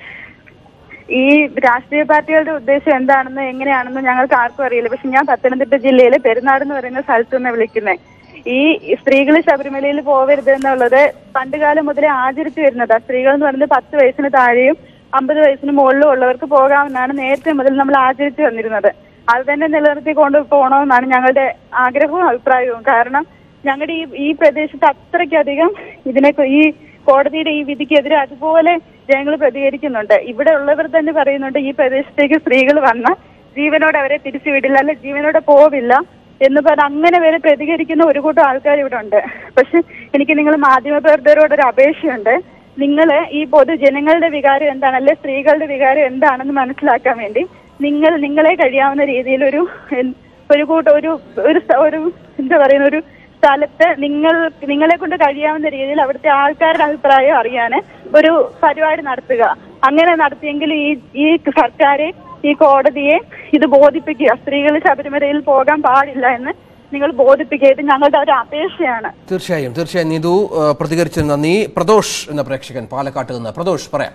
ഈ രാഷ്ട്രീയ പാർട്ടികളുടെ ഉദ്ദേശം എന്താണെന്ന് എങ്ങനെയാണെന്ന് ഞങ്ങൾക്ക് ആർക്കും അറിയില്ല പക്ഷെ ഞാൻ പത്തനംതിട്ട ജില്ലയിലെ പെരുന്നാട് എന്ന് പറയുന്ന സ്ഥലത്ത് നിന്ന് വിളിക്കുന്നത് ഈ സ്ത്രീകൾ ശബരിമലയിൽ പോവരുത് എന്നുള്ളത് പണ്ടുകാലം മുതലേ ആചരിച്ചു വരുന്നതാ സ്ത്രീകൾ എന്ന് പറയുന്നത് പത്ത് വയസ്സിന് താഴെയും അമ്പത് വയസ്സിന് മുകളിലും ഉള്ളവർക്ക് പോകാമെന്നാണ് നേരത്തെ മുതൽ നമ്മൾ ആചരിച്ചു വന്നിരുന്നത് അത് തന്നെ നിലനിർത്തി കൊണ്ട് പോകണമെന്നാണ് ഞങ്ങളുടെ ആഗ്രഹവും അഭിപ്രായവും കാരണം ഞങ്ങളുടെ ഈ ഈ പ്രദേശത്ത് അത്രയ്ക്കധികം ഇതിനെ ഈ കോടതിയുടെ ഈ വിധിക്കെതിരെ അതുപോലെ ജനങ്ങൾ പ്രതികരിക്കുന്നുണ്ട് ഇവിടെ ഉള്ളവർ തന്നെ പറയുന്നുണ്ട് ഈ പ്രദേശത്തേക്ക് സ്ത്രീകൾ വന്ന ജീവനോടെ അവരെ തിരിച്ചു വിടില്ല അല്ലെ ജീവനോടെ പോവില്ല എന്ന് പറഞ്ഞ് അങ്ങനെ വരെ പ്രതികരിക്കുന്ന ഒരു കൂട്ടം ആൾക്കാർ ഇവിടെ ഉണ്ട് പക്ഷെ എനിക്ക് നിങ്ങൾ മാധ്യമപ്രവർത്തകരോട് ഒരു അപേക്ഷയുണ്ട് നിങ്ങൾ ഈ പൊതുജനങ്ങളുടെ വികാരം എന്താണ് അല്ലെ സ്ത്രീകളുടെ വികാരം എന്താണെന്ന് മനസ്സിലാക്കാൻ വേണ്ടി നിങ്ങൾ നിങ്ങളെ കഴിയാവുന്ന രീതിയിൽ ഒരു എൻ- ഒരു കൂട്ടം ഒരു ഒരു സ- ഒരു എന്താ പറയുന്ന ഒരു സ്ഥലത്ത് നിങ്ങൾ നിങ്ങളെ കൊണ്ട് കഴിയാവുന്ന രീതിയിൽ അവിടുത്തെ ആൾക്കാരുടെ അഭിപ്രായം അറിയാൻ ഒരു പരിപാടി നടത്തുക അങ്ങനെ നടത്തിയെങ്കിൽ ഈ ഈ സർക്കാരെ ഈ കോടതിയെ ഇത് ബോധിപ്പിക്കുക സ്ത്രീകൾ ശബരിമലയിൽ പോകാൻ പാടില്ല എന്ന് നിങ്ങൾ ബോധിപ്പിക്കുക ഇത് ഞങ്ങളുടെ ഒരു അപേക്ഷയാണ് തീർച്ചയായും തീർച്ചയായും നീതു ആ, പ്രതികരിച്ചതിന് നന്ദി പ്രദോഷ് എന്ന പ്രേക്ഷകൻ പാലക്കാട്ട് നിന്ന് പ്രദോഷ് പറയാം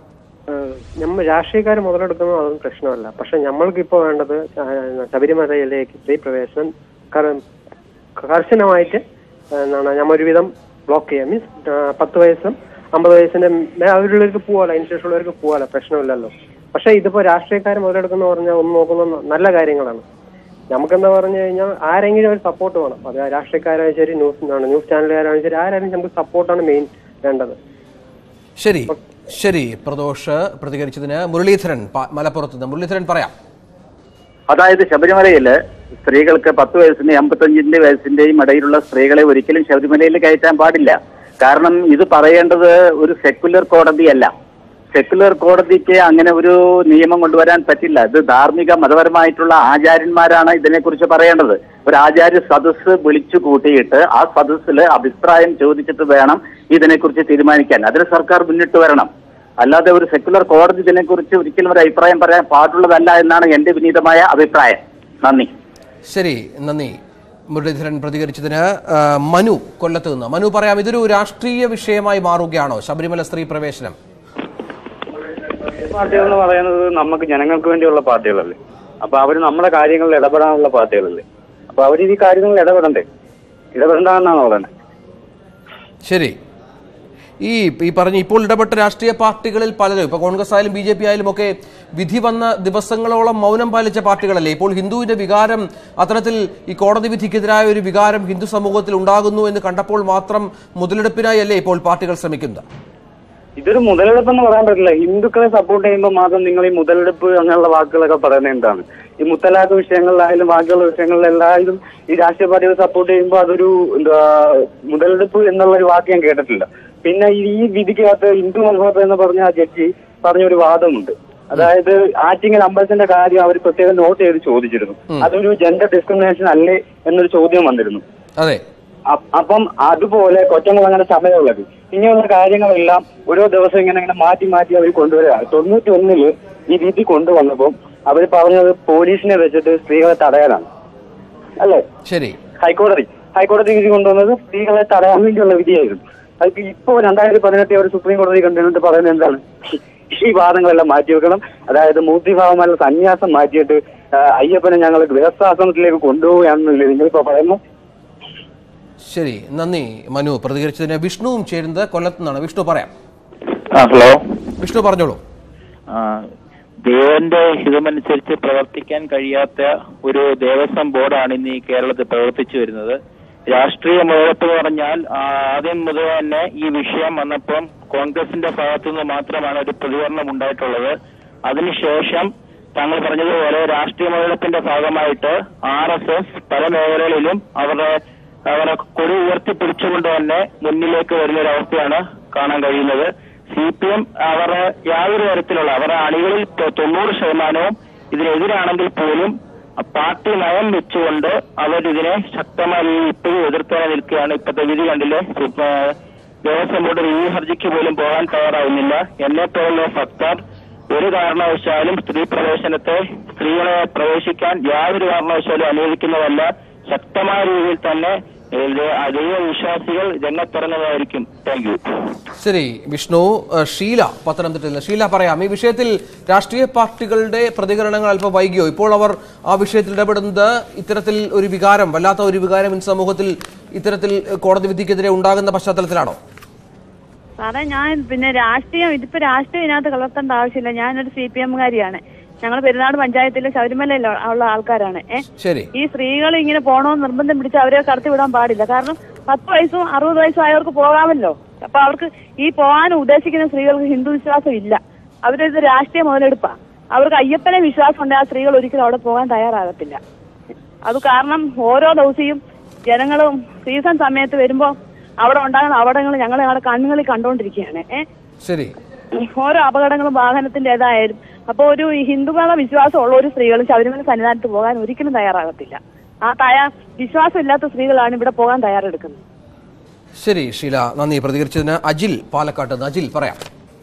നമ്മൾ രാഷ്ട്രീയക്കാർ മുതലെടുക്കുന്നത് അതൊന്നും പ്രശ്നമല്ല പക്ഷെ നമ്മൾക്കിപ്പോ വേണ്ടത് ആ, ശബരിമലയിലേക്ക് സ്ത്രീ പ്രവേശനം കർ- കർശനമായിട്ട് എന്താണ് നമ്മ ഒരുവിധം ബ്ലോക്ക് ചെയ്യാം മീൻസ് പത്ത് വയസ്സും അമ്പത് വയസ്സിന്റെ മേ- അവരുള്ളവർക്ക് പോവാലോ അതിനുശേഷമുള്ളവർക്ക് പോവാലോ പ്രശ്നമില്ലല്ലോ പക്ഷെ ഇതിപ്പോ രാഷ്ട്രീയക്കാർ മുതലെടുക്കുന്ന പറഞ്ഞാൽ ഒന്ന് നോക്കുന്ന നല്ല കാര്യങ്ങളാണ് നമുക്കെന്താ പറഞ്ഞു കഴിഞ്ഞാൽ ആരെങ്കിലും ഒരു സപ്പോർട്ട് വേണം അത് രാഷ്ട്രീയക്കാരായാലും ശരി ന്യൂസ് എന്താണ് ന്യൂസ് ചാനലുകാരായാലും ശരി ആരായാലും നമുക്ക് സപ്പോർട്ടാണ് മെയിൻ വേണ്ടത് ശരി ശരി പ്രദോഷ് പ്രതികരിച്ചതിന് മുരളീധരൻ പ- മലപ്പുറത്ത് നിന്ന് മുരളീധരൻ പറയാം അതായത് ശബരിമലയില് സ്ത്രീകൾക്ക് പത്ത് വയസ്സിന്റെയും അമ്പത്തഞ്ചിന്റെ വയസ്സിന്റെയും ഇടയിലുള്ള സ്ത്രീകളെ ഒരിക്കലും ശബരിമലയിൽ കയറ്റാൻ പാടില്ല കാരണം ഇത് പറയേണ്ടത് ഒരു സെക്കുലർ കോടതിയല്ല സെക്കുലർ കോടതിക്ക് അങ്ങനെ ഒരു നിയമം കൊണ്ടുവരാൻ പറ്റില്ല ഇത് ധാർമ്മിക മതപരമായിട്ടുള്ള ആചാര്യന്മാരാണ് ഇതിനെക്കുറിച്ച് പറയേണ്ടത് ഒരു ആചാര്യ സദസ്സ് വിളിച്ചു കൂട്ടിയിട്ട് ആ സദസ്സിൽ അഭിപ്രായം ചോദിച്ചിട്ട് വേണം ഇതിനെക്കുറിച്ച് തീരുമാനിക്കാൻ അതിന് സർക്കാർ മുന്നിട്ട് വരണം അല്ലാതെ ഒരു സെക്കുലർ കോടതി ഇതിനെക്കുറിച്ച് ഒരിക്കലും ഒരു അഭിപ്രായം പറയാൻ പാടുള്ളതല്ല എന്നാണ് എന്റെ വിനീതമായ അഭിപ്രായം നന്ദി ശരി നന്ദി മുരളീധരൻ പ്രതികരിച്ചതിന് ആ, മനു കൊല്ലത്ത് നിന്ന് മനു പറയാം ഇതൊരു രാഷ്ട്രീയ വിഷയമായി മാറുകയാണോ ശബരിമല സ്ത്രീ പ്രവേശനം പാർട്ടികൾ എന്ന് പറയുന്നത് നമുക്ക് ജനങ്ങൾക്ക് വേണ്ടിയുള്ള പാർട്ടികളല്ലേ അപ്പൊ അവര് നമ്മുടെ കാര്യങ്ങളിൽ ഇടപെടാനുള്ള പാർട്ടികളല്ലേ അപ്പൊ അവർ ഈ കാര്യങ്ങളിൽ ഇടപെടണ്ടേ ഇടപെടണ്ടെന്നാണ് പറയുന്നത് ശരി ഈ ഈ പറഞ്ഞ ഇപ്പോൾ ഇടപെട്ട രാഷ്ട്രീയ പാർട്ടികളിൽ പലരും ഇപ്പൊ കോൺഗ്രസ് ആയാലും ബി ജെ പി ആയാലും ഒക്കെ വിധി വന്ന ദിവസങ്ങളോളം മൗനം പാലിച്ച പാർട്ടികളല്ലേ ഇപ്പോൾ ഹിന്ദുവിന്റെ വികാരം അത്തരത്തിൽ ഈ കോടതി വിധിക്കെതിരായ ഒരു വികാരം ഹിന്ദു സമൂഹത്തിൽ ഉണ്ടാകുന്നു എന്ന് കണ്ടപ്പോൾ മാത്രം മുതലെടുപ്പിനായി അല്ലേ ഇപ്പോൾ പാർട്ടികൾ ശ്രമിക്കുന്നത് ഇതൊരു മുതലെടുപ്പ് എന്ന് പറയാൻ പറ്റില്ല ഹിന്ദുക്കളെ സപ്പോർട്ട് ചെയ്യുമ്പോൾ മാത്രം നിങ്ങൾ ഈ മുതലെടുപ്പ് അങ്ങനെയുള്ള വാക്കുകളൊക്കെ പറയുന്നത് എന്താണ് ഈ മുത്തലാഖ് വിഷയങ്ങളിലായാലും ബാക്കിയുള്ള വിഷയങ്ങളിലെല്ലായാലും ഈ രാഷ്ട്രീയ പാർട്ടികൾ സപ്പോർട്ട് ചെയ്യുമ്പോൾ അതൊരു എന്താ മുതലെടുപ്പ് എന്നുള്ള ഒരു വാക്ക് ഞാൻ കേട്ടിട്ടില്ല പിന്നെ ഈ ഈ വിധിക്കകത്ത് ഹിന്ദു മലബാർ എന്ന് പറഞ്ഞ ആ ജഡ്ജി പറഞ്ഞൊരു വാദമുണ്ട് അതായത് ആറ്റിങ്ങൽ അമ്പലത്തിന്റെ കാര്യം അവർ പ്രത്യേകം നോട്ട് ചെയ്ത് ചോദിച്ചിരുന്നു ഉം. അതൊരു ജെൻഡർ ഡിസ്ക്രിമിനേഷൻ അല്ലേ എന്നൊരു ചോദ്യം വന്നിരുന്നു അതെ അ- അപ്പം അതുപോലെ കൊറ്റംകുളങ്ങര സമയമുള്ളത് ഇങ്ങനെയുള്ള കാര്യങ്ങളെല്ലാം ഓരോ ദിവസം ഇങ്ങനെ ഇങ്ങനെ മാറ്റി മാറ്റി അവർ കൊണ്ടുവരിക തൊണ്ണൂറ്റി ഒന്നില് ഈ വിധി കൊണ്ടുവന്നപ്പോൾ അവർ പറഞ്ഞത് പോലീസിനെ വെച്ചിട്ട് സ്ത്രീകളെ തടയാനാണ് അല്ലേ ശരി ഹൈക്കോടതി ഹൈക്കോടതി വിധി കൊണ്ടുവന്നത് സ്ത്രീകളെ തടയാൻ വേണ്ടിയുള്ള വിധിയായിരുന്നു അത് ഇപ്പോ രണ്ടായിരത്തി പതിനെട്ട് അവർ സുപ്രീം കോടതി കണ്ടിട്ട് പറയുന്നത് എന്താണ് ഈ വാദങ്ങളെല്ലാം മാറ്റിവെക്കണം അതായത് മൂർത്തിഭാവമല്ല സന്യാസം മാറ്റിയിട്ട് ആ, അയ്യപ്പനെ ഞങ്ങൾ ഗൃഹസ്ഥാശ്രമത്തിലേക്ക് കൊണ്ടുപോവുകയാണെന്നല്ലേ നിങ്ങളിപ്പോ പറയുന്നത് ശരി നന്ദി മനു പ്രതികരിച്ചതിന് വിഷ്ണുവും ചേരുന്നത് കൊല്ലത്ത് നിന്നാണ് വിഷ്ണു പറയാം ആ ഹലോ വിഷ്ണു പറഞ്ഞോളൂ ആ, ദേവന്റെ ഹിതമനുസരിച്ച് പ്രവർത്തിക്കാൻ കഴിയാത്ത ഒരു ദേവസ്വം ബോർഡാണ് ഇന്ന് ഈ കേരളത്തിൽ പ്രവർത്തിച്ചു വരുന്നത് രാഷ്ട്രീയ മുതലെടുപ്പ് എന്ന് പറഞ്ഞാൽ ആ, ആദ്യം മുതൽ തന്നെ ഈ വിഷയം വന്നപ്പം കോൺഗ്രസിന്റെ ഭാഗത്തു നിന്ന് മാത്രമാണ് ഒരു പ്രതികരണം ഉണ്ടായിട്ടുള്ളത് അതിനുശേഷം താങ്കൾ പറഞ്ഞതുപോലെ രാഷ്ട്രീയ മുതലെടുപ്പിന്റെ ഭാഗമായിട്ട് ആർ എസ് എസ് പല മേഖലകളിലും അവരുടെ അവരെ കൊടി ഉയർത്തിപ്പിടിച്ചുകൊണ്ട് തന്നെ മുന്നിലേക്ക് വരുന്ന ഒരു അവസ്ഥയാണ് കാണാൻ കഴിയുന്നത് സി പി എം അവരുടെ യാതൊരു തരത്തിലുള്ള അവരുടെ അണികളിൽ തൊ- തൊണ്ണൂറ് ശതമാനവും ഇതിനെതിരാണെങ്കിൽ പോലും പാർട്ടി നയം വെച്ചുകൊണ്ട് അവരിതിനെ ശക്തമായ രീതിയിൽ ഇപ്പോഴും എതിർത്താൻ നിൽക്കുകയാണ് ഇപ്പോഴത്തെ വിധി കണ്ടില്ലേ സുപ്രീം- ദേവസ്വം ബോർഡ് റിവ്യൂ ഹർജിക്ക് പോലും പോകാൻ തയ്യാറാവുന്നില്ല എന്നെ പോലുള്ള ഭക്തർ ഒരു കാരണവശാലും സ്ത്രീ പ്രവേശനത്തെ സ്ത്രീകളെ പ്രവേശിക്കാൻ യാതൊരു കാരണവശാലും അനുവദിക്കുന്നതല്ല ശക്തമായ രീതിയിൽ തന്നെ ഇത് ദൈവ വിശ്വാസികൾ രംഗത്തിറങ്ങുന്നതായിരിക്കും താങ്ക് യു ശരി വിഷ്ണു ഏഹ് ഷീല പത്തനംതിട്ടയിൽ നിന്ന് ഷീല പറയാം ഈ വിഷയത്തിൽ രാഷ്ട്രീയ പാർട്ടികളുടെ പ്രതികരണങ്ങൾ അല്പം വൈകിയോ ഇപ്പോൾ അവർ ആ വിഷയത്തിൽ ഇടപെടുന്നത് ഇത്തരത്തിൽ ഒരു വികാരം വല്ലാത്ത ഒരു വികാരം ഇന്ന് സമൂഹത്തിൽ ഇത്തരത്തിൽ ഏഹ് കോടതി വിധിക്കെതിരെ ഉണ്ടാകുന്ന പശ്ചാത്തലത്തിലാണോ സാറേ ഞാൻ പിന്നെ രാഷ്ട്രീയം ഇതിപ്പോ രാഷ്ട്രീയം ഇതിനകത്ത് കലർത്തേണ്ട ആവശ്യമില്ല ഞാനൊരു സി പി എമ്മുകാരിയാണ് ഞങ്ങൾ പെരുന്നാട് പഞ്ചായത്തിൽ ശബരിമലയിൽ ഉള്ള ആൾക്കാരാണ് ഏ ശരി ഈ സ്ത്രീകൾ ഇങ്ങനെ പോകണമെന്ന് നിർബന്ധം പിടിച്ച് അവരെ കടത്തി വിടാൻ പാടില്ല കാരണം പത്ത് വയസ്സും അറുപത് വയസ്സും ആയവർക്ക് പോകാമല്ലോ അപ്പൊ അവർക്ക് ഈ പോകാൻ ഉദ്ദേശിക്കുന്ന സ്ത്രീകൾക്ക് ഹിന്ദു വിശ്വാസം ഇല്ല അവരിത് രാഷ്ട്രീയ മുതലെടുപ്പാ അവർക്ക് അയ്യപ്പനെ വിശ്വാസം ഉണ്ട് ആ സ്ത്രീകൾ ഒരിക്കലും അവിടെ പോകാൻ തയ്യാറാകത്തില്ല അത് കാരണം ഓരോ ദിവസവും ജനങ്ങളും സീസൺ സമയത്ത് വരുമ്പോൾ അവിടെ ഉണ്ടാകുന്ന അപകടങ്ങൾ ഞങ്ങൾ ഞങ്ങളുടെ കണ്ണുകളിൽ കണ്ടുകൊണ്ടിരിക്കുകയാണ് ഏഹ് ശരി ഓരോ അപകടങ്ങളും വാഹനത്തിൻ്റെതായാലും അപ്പോൾ ഒരു ഹിന്ദുക്കളുടെ വിശ്വാസമുള്ള ഒരു സ്ത്രീകൾ ശബരിമല സന്നിധാനത്ത് പോകാൻ ഒരിക്കലും തയ്യാറാകത്തില്ല ആ തയ്യാ വിശ്വാസമില്ലാത്ത സ്ത്രീകളാണ് ഇവിടെ പോകാൻ തയ്യാറെടുക്കുന്നത് ശരി ഷീല നന്ദി പ്രതികരിച്ചതിന് അജിൽ പാലക്കാട്ട് നിന്ന്. അജിൽ പറയാം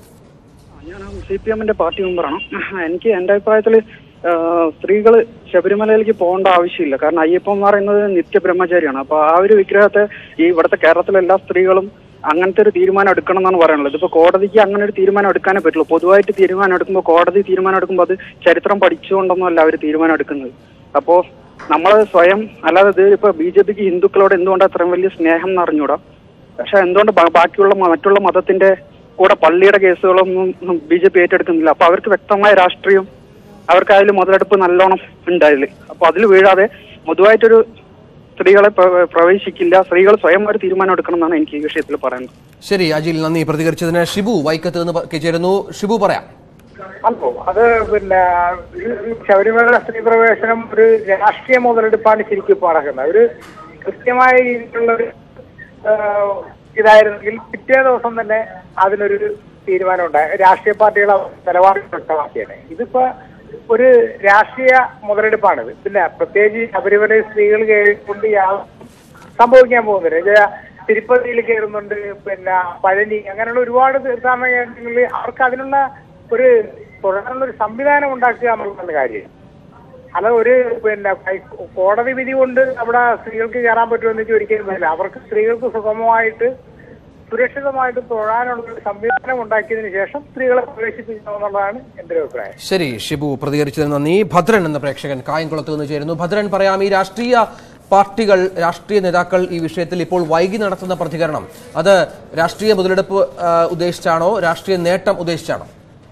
ഞാൻ സി പി എമ്മിന്റെ പാർട്ടി മെമ്പറാണ് എനിക്ക് എന്റെ അഭിപ്രായത്തിൽ സ്ത്രീകൾ ശബരിമലയിലേക്ക് പോകേണ്ട ആവശ്യമില്ല കാരണം അയ്യപ്പൻ എന്ന് പറയുന്നത് നിത്യബ്രഹ്മചാരിയാണ് അപ്പൊ ആ ഒരു വിഗ്രഹത്തെ ഈ ഇവിടുത്തെ കേരളത്തിലെ എല്ലാ സ്ത്രീകളും അങ്ങനത്തെ ഒരു തീരുമാനം എടുക്കണം എന്നാണ് പറയാനുള്ളത് ഇതിപ്പോ കോടതിക്ക് അങ്ങനെ ഒരു തീരുമാനം എടുക്കാനേ പറ്റുള്ളൂ പൊതുവായിട്ട് തീരുമാനം എടുക്കുമ്പോൾ കോടതി തീരുമാനം എടുക്കുമ്പോൾ അത് ചരിത്രം പഠിച്ചുകൊണ്ടൊന്നുമല്ല അവർ തീരുമാനം എടുക്കുന്നത് അപ്പോ നമ്മൾ സ്വയം അല്ലാതെ ഇത് ഇപ്പൊ ബി ജെ പിക്ക് ഹിന്ദുക്കളോട് എന്തുകൊണ്ട് അത്രയും വലിയ സ്നേഹം എന്ന് അറിഞ്ഞൂടാ പക്ഷെ എന്തുകൊണ്ട് ബാ- ബാക്കിയുള്ള മ- മറ്റുള്ള മതത്തിന്റെ കൂടെ പള്ളിയുടെ കേസുകളൊന്നും ബി ജെ പി ഏറ്റെടുക്കുന്നില്ല അപ്പൊ അവർക്ക് വ്യക്തമായ രാഷ്ട്രീയം അവർക്ക് അതിൽ മുതലെടുപ്പ് നല്ലോണം ഉണ്ട് അതിൽ അപ്പൊ അതിൽ വീഴാതെ പൊതുവായിട്ടൊരു സ്ത്രീകളെ പ്ര- പ്രവേശിക്കില്ല സ്ത്രീകൾ സ്വയം ഒരു തീരുമാനം എടുക്കണം എന്നാണ് എനിക്ക് ഈ വിഷയത്തിൽ പറയുന്നത് ശരി അജിൽ നന്ദി പ്രതികരിച്ചതിന് ഷിബു വൈക്കത്ത് നിന്ന് പ- ചേരുന്നു ഷിബു പറയാം അപ്പോ അത് പിന്നെ ഈ ശബരിമല സ്ത്രീ പ്രവേശനം ഒരു രാഷ്ട്രീയ മുതലെടുപ്പാണ് ശരിക്കും ഇപ്പോൾ നടക്കുന്നത് ഒരു കൃത്യമായ രീതിയിലുള്ള ഒരു ആഹ്, ഇതായിരുന്നെങ്കിൽ പിറ്റേ ദിവസം തന്നെ അതിനൊരു തീരുമാനം ഉണ്ടായി രാഷ്ട്രീയ പാർട്ടികൾ നിലപാട് വ്യക്തമാക്കിയാണ് ഇതിപ്പോ ഒരു രാഷ്ട്രീയ മുതലെടുപ്പാണിത് പിന്നെ പ്രത്യേകിച്ച് ശബരിമല സ്ത്രീകൾ കൊണ്ട് യാ- സംഭവിക്കാൻ പോകുന്നില്ല ഇത് തിരുപ്പതിയിൽ കയറുന്നുണ്ട് പിന്നെ പഴനി അങ്ങനെയുള്ള ഒരുപാട് തീർത്ഥാടന കേന്ദ്രങ്ങളിൽ അവർക്ക് അതിനുള്ള ഒരു തുടരാനുള്ള ഒരു സംവിധാനം ഉണ്ടാക്കുക എന്നുള്ളതാണ് കാര്യം അല്ല ഒരു പിന്നെ ഹൈ- കോടതി വിധി കൊണ്ട് അവിടെ സ്ത്രീകൾക്ക് കയറാൻ പറ്റുമെന്ന് വെച്ചാൽ ഒരിക്കലും പറ്റില്ല അവർക്ക് സ്ത്രീകൾക്ക് സുഗമമായിട്ട് സുരക്ഷിതമായിട്ട് തൊഴാനുള്ള ഒരു സംവിധാനം ഉണ്ടാക്കിയതിനു ശേഷം സ്ത്രീകളെ പ്രവേശിപ്പിക്കണമെന്നുള്ളതാണ് എന്റെ ഒരു അഭിപ്രായം ശരി ഷിബു പ്രതികരിച്ചതിന് നന്ദി ഭദ്രൻ എന്ന പ്രേക്ഷകൻ കായംകുളത്ത് നിന്ന് ചേരുന്നു ഭദ്രൻ പറയാം ഈ രാഷ്ട്രീയ പാർട്ടികൾ രാഷ്ട്രീയ നേതാക്കൾ ഈ വിഷയത്തിൽ ഇപ്പോൾ വൈകി നടത്തുന്ന പ്രതികരണം അത് രാഷ്ട്രീയ മുതലെടുപ്പ് ആ, ഉദ്ദേശിച്ചാണോ രാഷ്ട്രീയ നേട്ടം ഉദ്ദേശിച്ചാണോ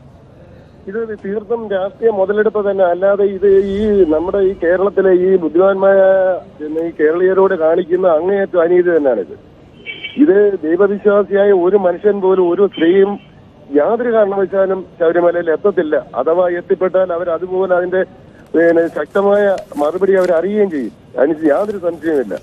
ഇത് തീർത്തും രാഷ്ട്രീയ മുതലെടുപ്പ് തന്നെ അല്ലാതെ ഇത് ഈ നമ്മുടെ ഈ കേരളത്തിലെ ഈ ബുദ്ധിമാന്മായ പിന്നെ ഈ കേരളീയരോട് കാണിക്കുന്ന അങ്ങേയറ്റം അനീതി തന്നെയാണ് ഇത് ഇത് ദൈവവിശ്വാസിയായ ഒരു മനുഷ്യൻ പോലും ഒരു സ്ത്രീയും യാതൊരു കാരണവശാലും ശബരിമലയിൽ എത്തത്തില്ല അഥവാ എത്തിപ്പെട്ടാൽ അവർ അതുപോലെ അതിന്റെ പിന്നെ ശക്തമായ മറുപടി അവർ അറിയുകയും ചെയ്യും അതിന് യാതൊരു സംശയമില്ല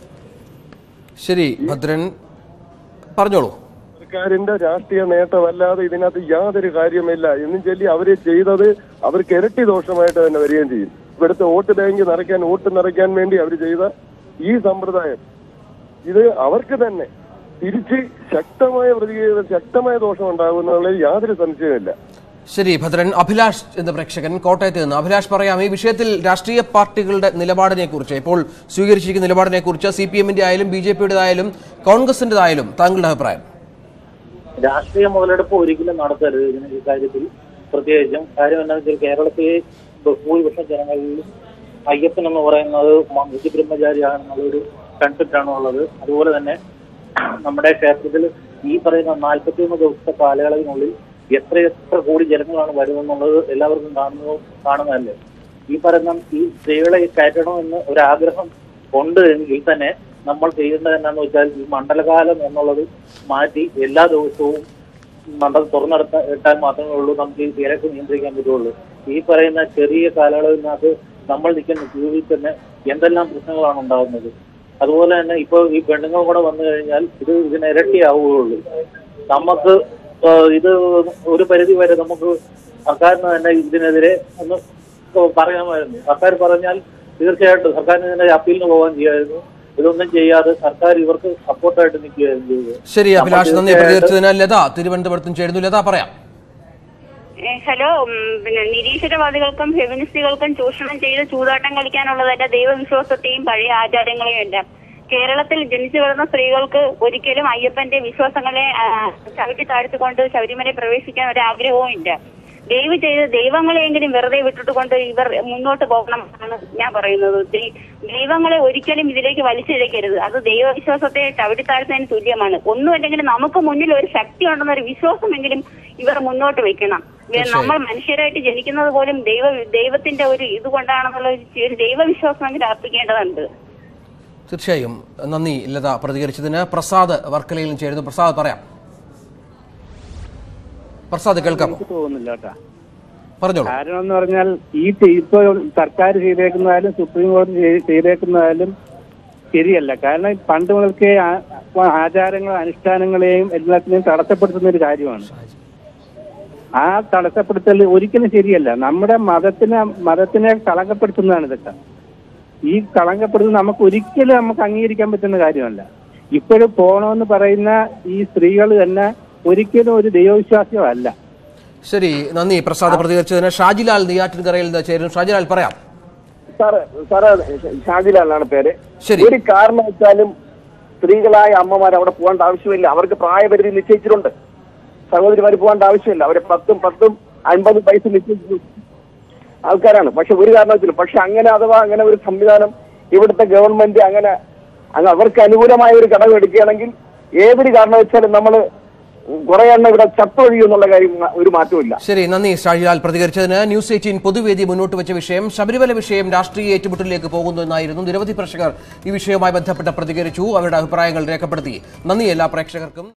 ശരി ഭദ്രൻ പറഞ്ഞോളൂ സർക്കാരിന്റെ രാഷ്ട്രീയ നേട്ടമല്ലാതെ ഇതിനകത്ത് യാതൊരു കാര്യമില്ല എന്നും ചൊല്ലി അവര് ചെയ്തത് അവർക്ക് ഇരട്ടി ദോഷമായിട്ട് തന്നെ വരികയും ചെയ്യും ഇവിടുത്തെ വോട്ട് ബാങ്ക് നിറയ്ക്കാൻ വോട്ട് നിറയ്ക്കാൻ വേണ്ടി അവർ ചെയ്ത ഈ സമ്പ്രദായം ഇത് അവർക്ക് തന്നെ തിരിച്ച് ശക്തമായ പ്രതികരണം ശക്തമായ ദോഷം ഉണ്ടാകുന്നതിൽ യാതൊരു സംശയമില്ല ശരി ഭദ്രൻ അഭിലാഷ് എന്ന പ്രേക്ഷകൻ കോട്ടയത്ത് നിന്ന് അഭിലാഷ് പറയാം ഈ വിഷയത്തിൽ രാഷ്ട്രീയ പാർട്ടികളുടെ നിലപാടിനെ കുറിച്ച് ഇപ്പോൾ സ്വീകരിച്ചിരിക്കുന്ന നിലപാടിനെ കുറിച്ച് സി പി എമ്മിന്റെ ആയാലും ബി ജെ പിയുടേതായാലും കോൺഗ്രസിന്റേതായാലും താങ്കളുടെ അഭിപ്രായം രാഷ്ട്രീയ മുതലെടുപ്പ് ഒരിക്കലും നടത്തരുത് ഇതിന് ഈ കാര്യത്തിൽ പ്രത്യേകിച്ചും കാര്യം എന്താണെന്ന് വെച്ചാൽ കേരളത്തിലെ ഭൂരിപക്ഷം ജനങ്ങളിൽ അയ്യപ്പൻ എന്ന് പറയുന്നത് ബ്രഹ്മചാരിയാണെന്നുള്ളൊരു കൺസെപ്റ്റാണ് ഉള്ളത് അതുപോലെ തന്നെ നമ്മുടെ ക്ഷേത്രത്തിൽ ഈ പറയുന്ന നാൽപ്പത്തിയൊന്ന് ദിവസത്തെ കാലയളവിനുള്ളിൽ എത്ര എത്ര കോടി ജനങ്ങളാണ് വരുമെന്നുള്ളത് എല്ലാവർക്കും കാണുന്നു കാണുന്നതല്ലേ ഈ പറയുന്ന ഈ സ്ത്രീകളെ കയറ്റണമെന്ന് ഒരാഗ്രഹം ഉണ്ട് എങ്കിൽ തന്നെ നമ്മൾ ചെയ്യേണ്ടത് എന്താണെന്ന് വെച്ചാൽ ഈ മണ്ഡലകാലം എന്നുള്ളത് മാറ്റി എല്ലാ ദിവസവും മണ്ഡലം തുറന്നെടുത്ത ഇട്ടാൽ മാത്രമേ ഉള്ളൂ നമുക്ക് ഈ തിരക്ക് നിയന്ത്രിക്കാൻ പറ്റുള്ളൂ ഈ പറയുന്ന ചെറിയ കാലയളവിനകത്ത് നമ്മൾ നിൽക്കുന്ന ക്യൂവിൽ തന്നെ എന്തെല്ലാം പ്രശ്നങ്ങളാണ് ഉണ്ടാകുന്നത് അതുപോലെ തന്നെ ഇപ്പോൾ ഈ പെണ്ണുങ്ങൾ കൂടെ വന്നു കഴിഞ്ഞാൽ ഇത് ഇതിന് ഇരട്ടിയാവുകയുള്ളൂ നമുക്ക് ആ, ഇത് ഒരു പരിധി വരെ നമുക്ക് സർക്കാരിന് തന്നെ ഇതിനെതിരെ ഒന്ന് പറയാമായിരുന്നു സർക്കാർ പറഞ്ഞാൽ തീർച്ചയായിട്ടും സർക്കാരിന് ഇതിനെ അപ്പീലിന് പോകാൻ ചെയ്യായിരുന്നു ഇതൊന്നും ചെയ്യാതെ സർക്കാർ ഇവർക്ക് സപ്പോർട്ടായിട്ട് നിൽക്കുകയായിരുന്നു ചെയ്തത് ശരി അഭിലാഷ് നന്ദി തീർച്ചയായിട്ടും- പ്രതികരിച്ചതിന് ലത തിരുവനന്തപുരത്തും ചേരുന്നു ലത പറയാം ഏ, ഹലോ ഉം, പിന്നെ നിരീശ്വരവാദികൾക്കും ഫെമിനിസ്റ്റുകൾക്കും ചൂഷണം ചെയ്ത് ചൂതാട്ടം കളിക്കാനുള്ളതല്ല ദൈവവിശ്വാസത്തെയും പഴയ ആചാരങ്ങളെയും എല്ലാം കേരളത്തിൽ ജനിച്ചു വളർന്ന സ്ത്രീകൾക്ക് ഒരിക്കലും അയ്യപ്പന്റെ വിശ്വാസങ്ങളെ ആ, ചവിട്ടി താഴ്ത്തിക്കൊണ്ട് ശബരിമല പ്രവേശിക്കാൻ ഒരു ആഗ്രഹവും ഇല്ല ദയവ് ചെയ്ത് ദൈവങ്ങളെയെങ്കിലും വെറുതെ വിട്ടിട്ടുകൊണ്ട് ഇവർ മുന്നോട്ട് പോകണം എന്നാണ് ഞാൻ പറയുന്നത് ദൈ- ദൈവങ്ങളെ ഒരിക്കലും ഇതിലേക്ക് വലിച്ചിഴക്കരുത് അത് ദൈവവിശ്വാസത്തെ ചവിട്ടി താഴ്ത്തുന്നതിന് തുല്യമാണ് ഒന്നുമല്ലെങ്കിലും നമുക്ക് മുന്നിൽ ഒരു ശക്തി ഉണ്ടെന്ന ഒരു വിശ്വാസമെങ്കിലും ഇവർ മുന്നോട്ട് വെക്കണം വേ- തീർച്ചയായും. നമ്മൾ മനുഷ്യരായിട്ട് ജനിക്കുന്നത് പോലും ദൈവ ദൈവത്തിന്റെ ഒരു ഇത് കൊണ്ടാണെന്നുള്ള ഒരു ഒരു ദൈവവിശ്വാസമെങ്കിലും അർപ്പിക്കേണ്ടതുണ്ട് തീർച്ചയായും നന്ദി ലത പ്രതികരിച്ചതിന് പ്രസാദ് വർക്കലയിലും ചേരുന്നു പ്രസാദ് പറയാം പ്രസാദ് കേൾക്കാം എനിക്ക് തോന്നുന്നില്ല കേട്ടാ പറഞ്ഞോളൂ കാരണം എന്ന് പറഞ്ഞാൽ ഈ തി- ഇപ്പൊ സർക്കാർ ചെയ്തേക്കുന്നതായാലും സുപ്രീം കോടതി ചെയ്- ചെയ്തേക്കുന്നതായാലും ശരിയല്ല കാരണം പണ്ട് മുതൽക്കേ ആ- ആചാരങ്ങളും അനുഷ്ഠാനങ്ങളെയും എല്ലാത്തിനെയും തടസ്സപ്പെടുത്തുന്ന ഒരു കാര്യമാണ് ആ തടസ്സപ്പെടുത്തൽ ഒരിക്കലും ശരിയല്ല നമ്മുടെ മതത്തിനെ മതത്തിനെ കളങ്കപ്പെടുത്തുന്നതാണ് ഇതൊക്കെ ഈ കളങ്കപ്പെടുത്തുന്നത് നമുക്ക് ഒരിക്കലും നമുക്ക് അംഗീകരിക്കാൻ പറ്റുന്ന കാര്യമല്ല ഇപ്പോഴും പോണമെന്ന് പറയുന്ന ഈ സ്ത്രീകൾ തന്നെ ഒരിക്കലും ഒരു ദൈവവിശ്വാസികളല്ല ശരി നന്ദി പ്രസാദ് പ്രതികരിച്ചതിന് ഷാജിലാൽ നെയ്യാറ്റിൻകരയിൽ നിന്ന് ചേരുന്നു ഷാജിലാൽ പറയാം സാറ് സാറ് ഷാജിലാലാണ് പേര് ശരി. ഒരു കാരണവശാലും സ്ത്രീകളായ അമ്മമാർ അവിടെ പോകേണ്ട ആവശ്യമില്ല അവർക്ക് പ്രായപരിധി നിശ്ചയിച്ചിട്ടുണ്ട് സഹോദരിമാർ പോകേണ്ട ആവശ്യമില്ല അവരെ പത്തും പത്തും അൻപതും വയസ്സ് നിശ്ചയിച്ചു ആൾക്കാരാണ് പക്ഷെ ഒരു കാരണവശാലും പക്ഷെ അങ്ങനെ അഥവാ അങ്ങനെ ഒരു സംവിധാനം ഇവിടുത്തെ ഗവൺമെന്റ് അങ്ങനെ അങ്ങ് അവർക്ക് അനുകൂലമായ ഒരു ഘടകം എടുക്കുകയാണെങ്കിൽ ഏതൊരു കാരണവശാലും നമ്മൾ കുറെ എണ്ണം ഇവിടെ ചത്തൊഴിയും എന്നുള്ള കാര്യം ഒരു മാറ്റവും ഇല്ല ശരി നന്ദി ഷാജിലാൽ പ്രതികരിച്ചതിന് ന്യൂസ് എയ്റ്റീൻ പൊതുവേദി മുന്നോട്ട് വെച്ച വിഷയം ശബരിമല വിഷയം രാഷ്ട്രീയ ഏറ്റുമുട്ടലിലേക്ക് പോകുന്നു എന്നായിരുന്നു നിരവധി പ്രേക്ഷകർ ഈ വിഷയവുമായി ബന്ധപ്പെട്ട് പ്രതികരിച്ചു അവരുടെ അഭിപ്രായങ്ങൾ രേഖപ്പെടുത്തി നന്ദി എല്ലാ പ്രേക്ഷകർക്കും